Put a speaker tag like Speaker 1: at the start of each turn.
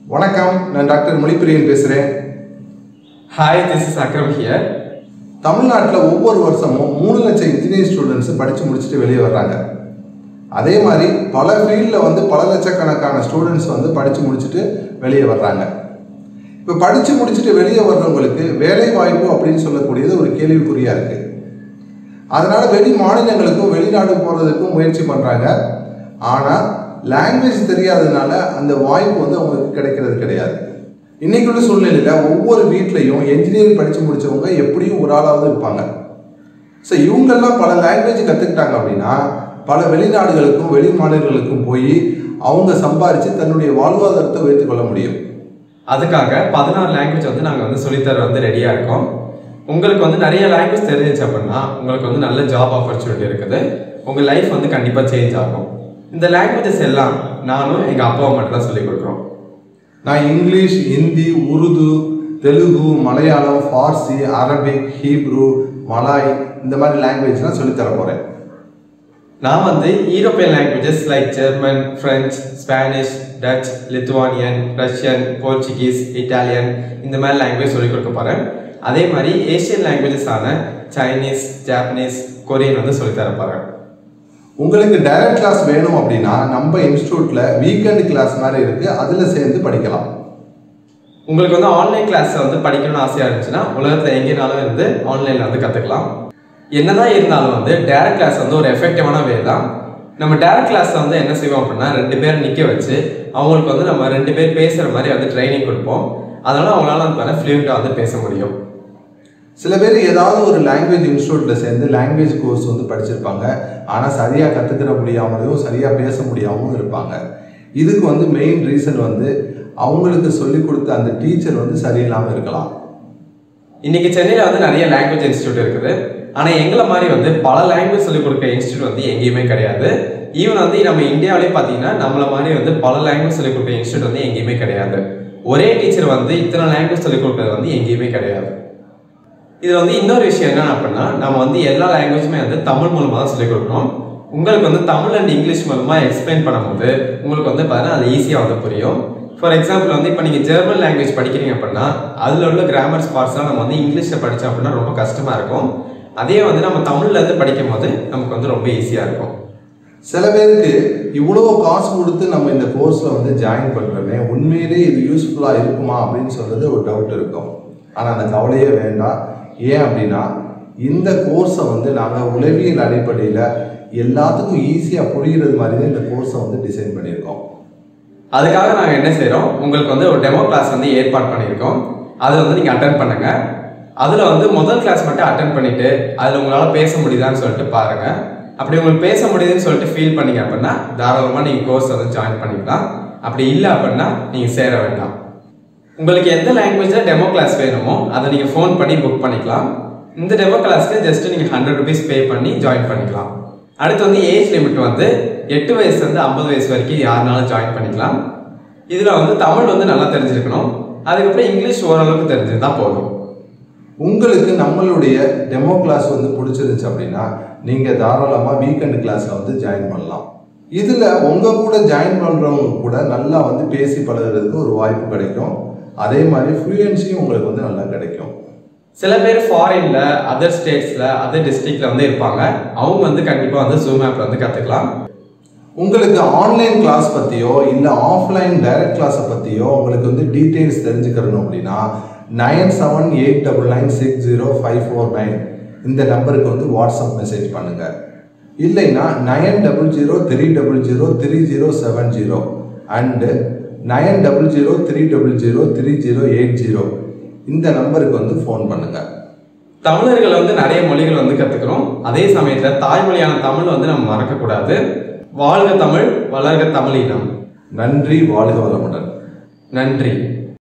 Speaker 1: வணக்கம் நான் டாக்டர் மொழிப்பிரியன் பேசுகிறேன்
Speaker 2: hi this is Akram here
Speaker 1: தமிழ்நாட்டில் ஒவ்வொரு வருஷமும் மூணு லட்சம் இன்ஜினியரிங் ஸ்டூடெண்ட்ஸ் படித்து முடிச்சுட்டு வெளியே வர்றாங்க அதே மாதிரி பல ஃபீல்டில் வந்து பல லட்சக்கணக்கான ஸ்டூடெண்ட்ஸ் வந்து படித்து முடிச்சுட்டு வெளியே வர்றாங்க இப்போ படித்து முடிச்சுட்டு வெளியே வர்றவங்களுக்கு வேலை வாய்ப்பு அப்படின்னு சொல்லக்கூடியது ஒரு கேள்விக்குறியாக இருக்குது அதனால் வெளி மாநிலங்களுக்கும் வெளிநாடு போகிறதுக்கும் முயற்சி பண்ணுறாங்க ஆனால் லாங்குவேஜ் தெரியாததுனால அந்த வாய்ப்பு வந்து அவங்களுக்கு கிடைக்கிறது கிடையாது இன்னைக்குள்ள சூழ்நிலையில் ஒவ்வொரு வீட்லேயும் என்ஜினியரிங் படித்து முடித்தவங்க எப்படியும் ஒரு ஆளாவது இருப்பாங்க ஸோ இவங்கெல்லாம் பல லாங்குவேஜ் கற்றுக்கிட்டாங்க அப்படின்னா பல வெளிநாடுகளுக்கும் வெளி மாநிலங்களுக்கும் போய் அவங்க சம்பாரித்து தன்னுடைய வாழ்வாதாரத்தை உயர்த்திக் கொள்ள முடியும்
Speaker 2: அதுக்காக பதினாறு லாங்குவேஜ் வந்து நாங்கள் வந்து சொல்லித்தர வந்து ரெடியாக இருக்கோம் உங்களுக்கு வந்து நிறைய லாங்குவேஜ் தெரிஞ்சிச்சு அப்படின்னா உங்களுக்கு வந்து நல்ல ஜாப் ஆப்பர்ச்சுனிட்டி இருக்குது உங்கள் லைஃப் வந்து கண்டிப்பாக சேஞ்ச் ஆகும் இந்த லாங்குவேஜஸ் எல்லாம் நானும் எங்கள் அப்பாவை மட்டும் தான் சொல்லிக் கொடுக்குறோம்
Speaker 1: நான் English Hindi Urdu Telugu Malayalam Farsi Arabic Hebrew Malay இந்த மாதிரி லாங்குவேஜ்லாம் சொல்லித்தர போகிறேன்
Speaker 2: நான் வந்து European languages like German French Spanish Dutch Lithuanian Russian Portuguese Italian இந்த மாதிரி லாங்குவேஜ் சொல்லிக் கொடுக்க போகிறேன் அதே மாதிரி ஏஷியன் லாங்குவேஜஸான சைனீஸ் ஜாப்பனீஸ் கொரியன் வந்து சொல்லித் தர போகிறேன்
Speaker 1: உங்களுக்கு டைரக்ட் கிளாஸ் வேணும் அப்படின்னா நம்ம இன்ஸ்டியூட்டில் வீக்கெண்ட் கிளாஸ் மாதிரி இருக்குது அதில் சேர்ந்து படிக்கலாம்
Speaker 2: உங்களுக்கு வந்து ஆன்லைன் கிளாஸ் வந்து படிக்கணும்னு ஆசையாக இருந்துச்சுன்னா உலகத்தில் எங்கேனாலும் இருந்து ஆன்லைனில் வந்து கற்றுக்கலாம் என்னதான் இருந்தாலும் வந்து டேரக்ட் கிளாஸ் வந்து ஒரு எஃபெக்டிவான வே தான் நம்ம டேரக்ட் கிளாஸில் வந்து என்ன செய்வோம் அப்படின்னா ரெண்டு பேர் நிற்க வச்சு அவங்களுக்கு வந்து நம்ம ரெண்டு பேர் பேசுகிற மாதிரி வந்து ட்ரைனிங் கொடுப்போம் அதனால் அவங்களால வந்து பார்த்தா ஃப்ளூயண்ட்டாக வந்து பேச முடியும்
Speaker 1: சில பேர் ஏதாவது ஒரு லாங்குவேஜ் இன்ஸ்டியூட்டில் சேர்ந்து லாங்குவேஜ் கோர்ஸ் வந்து படிச்சிருப்பாங்க ஆனால் சரியாக கற்றுக்கிற முடியாமலையும் சரியாக பேச முடியாமலும் இருப்பாங்க இதுக்கு வந்து மெயின் ரீசன் வந்து அவங்களுக்கு சொல்லிக் கொடுத்த அந்த டீச்சர் வந்து சரியில்லாமல் இருக்கலாம்
Speaker 2: இன்னைக்கு சென்னையில் வந்து நிறைய லாங்குவேஜ் இன்ஸ்டியூட் இருக்குது ஆனால் எங்களை மாதிரி வந்து பல லாங்குவேஜ் சொல்லிக் கொடுக்குற இன்ஸ்டியூட் வந்து எங்கேயுமே கிடையாது ஈவன் வந்து நம்ம இந்தியாவிலே பார்த்தீங்கன்னா நம்மள மாதிரி வந்து பல லாங்குவேஜ் சொல்லிக் கொடுக்குற இன்ஸ்டியூட் வந்து எங்கேயுமே கிடையாது ஒரே டீச்சர் வந்து இத்தனை லாங்குவேஜ் சொல்லிக் கொடுக்குறது வந்து எங்கேயுமே கிடையாது இது வந்து இன்னொரு விஷயம் என்ன அப்படின்னா நம்ம வந்து எல்லா லாங்குவேஜுமே வந்து தமிழ் மூலமாக தான் சொல்லிக் கொடுக்குறோம் உங்களுக்கு வந்து தமிழ் அண்ட் இங்கிலீஷ் மூலமாக எக்ஸ்பிளைன் பண்ணும்போது உங்களுக்கு வந்து பார்த்தீங்கன்னா அது ஈஸியாக வந்து புரியும் ஃபார் எக்ஸாம்பிள் வந்து இப்போ நீங்கள் ஜெர்மன் லாங்குவேஜ் படிக்கிறீங்க அப்படின்னா அதில் உள்ள கிராமர் ஸ்பாட்ஸ்லாம் நம்ம வந்து இங்கிலீஷில் படித்தோம் அப்படின்னா ரொம்ப கஷ்டமாக இருக்கும் அதே வந்து நம்ம தமிழ்லேருந்து படிக்கும் போது நமக்கு வந்து ரொம்ப ஈஸியாக இருக்கும்
Speaker 1: சில பேருக்கு இவ்வளோ காசு கொடுத்து நம்ம இந்த கோர்ஸில் வந்து ஜாயின் பண்ணுறோமே உண்மையிலே இது யூஸ்ஃபுல்லாக இருக்குமா அப்படின்னு சொல்றது ஒரு டவுட் இருக்கும் ஆனால் அந்த கவலையே வேண்டாம் ஏன் அப்படின்னா இந்த கோர்ஸை வந்து நாங்கள் உளவியல் அடிப்படையில் எல்லாத்துக்கும் ஈஸியாக புரிகிறது மாதிரி தான் இந்த கோர்ஸை வந்து டிசைன் பண்ணியிருக்கோம்
Speaker 2: அதுக்காக நாங்கள் என்ன செய்கிறோம் உங்களுக்கு வந்து ஒரு டெமோ கிளாஸ் வந்து ஏற்பாடு பண்ணியிருக்கோம் அதை வந்து நீங்கள் அட்டன் பண்ணுங்கள் அதில் வந்து முதல் கிளாஸ் மட்டும் அட்டன் பண்ணிவிட்டு அதில் உங்களால் பேச முடியுதான்னு சொல்லிட்டு பாருங்கள் அப்படி உங்களுக்கு பேச முடியுதுன்னு சொல்லிட்டு ஃபீல் பண்ணீங்க அப்படின்னா தாராளமாக நீங்கள் கோர்ஸ் வந்து ஜாயின் பண்ணிக்கலாம் அப்படி இல்லை அப்படின்னா நீங்கள் சேர வேண்டாம் உங்களுக்கு எந்த லாங்குவேஜில் டெமோ கிளாஸ் வேணுமோ அதை நீங்கள் ஃபோன் பண்ணி புக் பண்ணிக்கலாம் இந்த டெமோ கிளாஸ்க்கு ஜஸ்ட் நீங்கள் ஹண்ட்ரட் ருபீஸ் பே பண்ணி ஜாயின் பண்ணிக்கலாம் அடுத்து வந்து ஏஜ் லிமிட் வந்து எட்டு வயசுலேருந்து ஐம்பது வயசு வரைக்கும் யாருனாலும் ஜாயின் பண்ணிக்கலாம் இதில் வந்து தமிழ் வந்து நல்லா தெரிஞ்சிருக்கணும் அதுக்கப்புறம் இங்கிலீஷ் ஓரளவுக்கு தெரிஞ்சிருந்தா போதும்
Speaker 1: உங்களுக்கு நம்மளுடைய டெமோ கிளாஸ் வந்து பிடிச்சிருந்துச்சு அப்படின்னா நீங்கள் தாராளமாக வீக்கெண்ட் கிளாஸில் வந்து ஜாயின் பண்ணலாம் இதில் உங்கள் கூட ஜாயின் பண்ணுறவங்க கூட நல்லா வந்து பேசி பழகுறதுக்கு ஒரு வாய்ப்பு கிடைக்கும் அதே மாதிரி ஃப்ளூயன்சியும் உங்களுக்கு வந்து நல்லா கிடைக்கும்
Speaker 2: சில பேர் ஃபாரின்ல அதர் ஸ்டேட்ஸில் அதர் டிஸ்ட்ரிக்ட்ல வந்து இருப்பாங்க அவங்க வந்து கண்டிப்பாக வந்து ஜூம் ஆப்பில் வந்து கற்றுக்கலாம்
Speaker 1: உங்களுக்கு ஆன்லைன் கிளாஸ் பற்றியோ இல்லை ஆஃப்லைன் டைரக்ட் கிளாஸை பற்றியோ உங்களுக்கு வந்து டீட்டெயில்ஸ் தெரிஞ்சுக்கிறணும் அப்படின்னா nine seven eight double nine six zero five four nine இந்த நம்பருக்கு வந்து வாட்ஸ்அப் மெசேஜ் பண்ணுங்கள் இல்லைன்னா nine double zero three double zero three zero seven zero and nine double zero three double zero three zero eight zero இந்த நம்பருக்கு வந்து phone பண்ணுங்கள்
Speaker 2: தமிழர்கள் வந்து நிறைய மொழிகள் வந்து கற்றுக்கிறோம் அதே சமயத்தில் தாய்மொழியான தமிழ் வந்து நம்ம மறக்கக்கூடாது வாழ்க தமிழ் வளர்க தமிழினம்
Speaker 1: நன்றி வாழ்க வளமுடன்
Speaker 2: நன்றி